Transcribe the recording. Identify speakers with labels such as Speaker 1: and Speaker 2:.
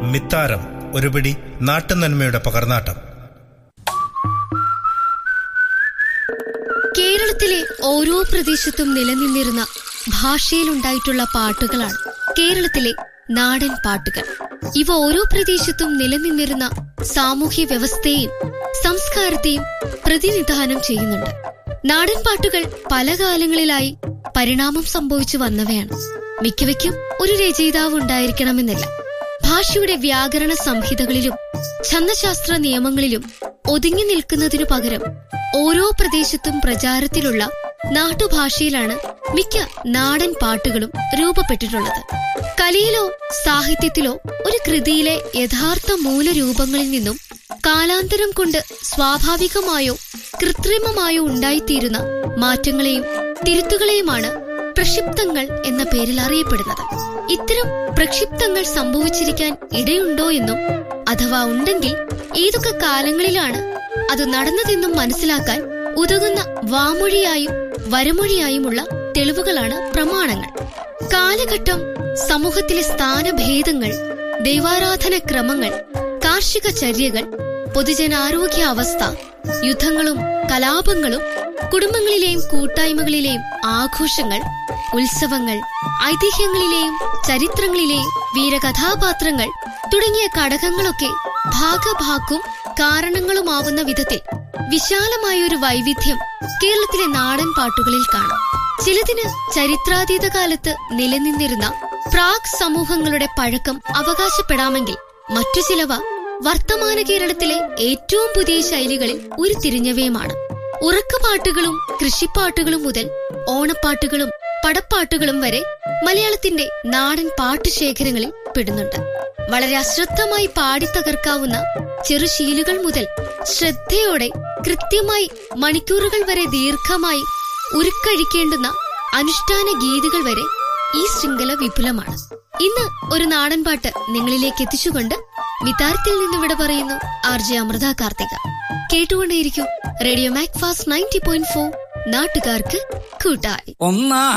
Speaker 1: മിത്താരം ഒരുപിടി നാട്ടുനന്മയുടെ പകർന്നാട്ടം
Speaker 2: കേരളത്തിലെ ഓരോ പ്രദേശത്തും നിലനിന്നിരുന്ന ഭാഷയിലുണ്ടായിട്ടുള്ള പാട്ടുകളാണ് കേരളത്തിലെ നാടൻ പാട്ടുകൾ ഇവ ഓരോ പ്രദേശത്തും നിലനിന്നിരുന്ന സാമൂഹ്യ വ്യവസ്ഥയെയും സംസ്കാരത്തെയും പ്രതിനിധാനം ചെയ്യുന്നുണ്ട് നാടൻ പാട്ടുകൾ പല കാലങ്ങളിലായി പരിണാമം സംഭവിച്ചു വന്നവയാണ് മിക്കവയ്ക്കും ഒരു രചയിതാവ് ഉണ്ടായിരിക്കണമെന്നില്ല ഭാഷയുടെ വ്യാകരണ സംഹിതകളിലും ഛന്ദശാസ്ത്ര നിയമങ്ങളിലും ഒതുങ്ങി നിൽക്കുന്നതിനു പകരം ഓരോ പ്രദേശത്തും പ്രചാരത്തിലുള്ള നാട്ടുഭാഷയിലാണ് മിക്ക നാടൻ പാട്ടുകളും രൂപപ്പെട്ടിട്ടുള്ളത് കലയിലോ സാഹിത്യത്തിലോ ഒരു കൃതിയിലെ യഥാർത്ഥ മൂലരൂപങ്ങളിൽ നിന്നും കാലാന്തരം കൊണ്ട് സ്വാഭാവികമായോ കൃത്രിമമായോ ഉണ്ടായിത്തീരുന്ന മാറ്റങ്ങളെയും തിരുത്തുകളെയുമാണ് പ്രക്ഷിപ്തങ്ങൾ എന്ന പേരിൽ അറിയപ്പെടുന്നത് ഇത്തരം പ്രക്ഷിപ്തങ്ങൾ സംഭവിച്ചിരിക്കാൻ ഇടയുണ്ടോ എന്നും അഥവാ ഉണ്ടെങ്കിൽ ഏതൊക്കെ കാലങ്ങളിലാണ് അത് നടന്നതെന്നും മനസ്സിലാക്കാൻ ഉതകുന്ന വാമൊഴിയായും വരമൊഴിയായുമുള്ള തെളിവുകളാണ് പ്രമാണങ്ങൾ കാലഘട്ടം സമൂഹത്തിലെ സ്ഥാനഭേദങ്ങൾ ദൈവാരാധന ക്രമങ്ങൾ കാർഷിക ചര്യകൾ പൊതുജനാരോഗ്യ അവസ്ഥ യുദ്ധങ്ങളും കലാപങ്ങളും കുടുംബങ്ങളിലെയും കൂട്ടായ്മകളിലെയും ആഘോഷങ്ങൾ ഉത്സവങ്ങൾ ഐതിഹ്യങ്ങളിലെയും ചരിത്രങ്ങളിലെയും വീരകഥാപാത്രങ്ങൾ തുടങ്ങിയ ഘടകങ്ങളൊക്കെ ഭാഗഭാക്കും കാരണങ്ങളുമാവുന്ന വിധത്തിൽ വിശാലമായൊരു വൈവിധ്യം കേരളത്തിലെ നാടൻ പാട്ടുകളിൽ കാണാം ചിലതിന് ചരിത്രാതീത കാലത്ത് നിലനിന്നിരുന്ന പ്രാഗ് സമൂഹങ്ങളുടെ പഴക്കം അവകാശപ്പെടാമെങ്കിൽ മറ്റു ചിലവ വർത്തമാന കേരളത്തിലെ ഏറ്റവും പുതിയ ശൈലികളിൽ ഉരുത്തിരിഞ്ഞവയുമാണ് ഉറക്കപ്പാട്ടുകളും കൃഷിപ്പാട്ടുകളും മുതൽ ഓണപ്പാട്ടുകളും പടപ്പാട്ടുകളും വരെ മലയാളത്തിന്റെ നാടൻ പാട്ടുശേഖരങ്ങളിൽ പെടുന്നുണ്ട് വളരെ അശ്രദ്ധമായി പാടിത്തകർക്കാവുന്ന ചെറുശീലുകൾ മുതൽ ശ്രദ്ധയോടെ കൃത്യമായി മണിക്കൂറുകൾ വരെ ദീർഘമായി ഉരുക്കഴിക്കേണ്ടുന്ന അനുഷ്ഠാന ഗീതികൾ വരെ ഈ ശൃംഖല വിപുലമാണ് ഇന്ന് ഒരു നാടൻ പാട്ട് നിങ്ങളിലേക്ക് എത്തിച്ചുകൊണ്ട് മിതാരത്തിൽ നിന്നിവിടെ പറയുന്നു ആർ ജെ അമൃത കാർത്തിക കേട്ടുകൊണ്ടേയിരിക്കും radio Mac fast ninety point four നാട്ടുകാർക്ക് കൂട്ടായി
Speaker 3: ഒന്നാ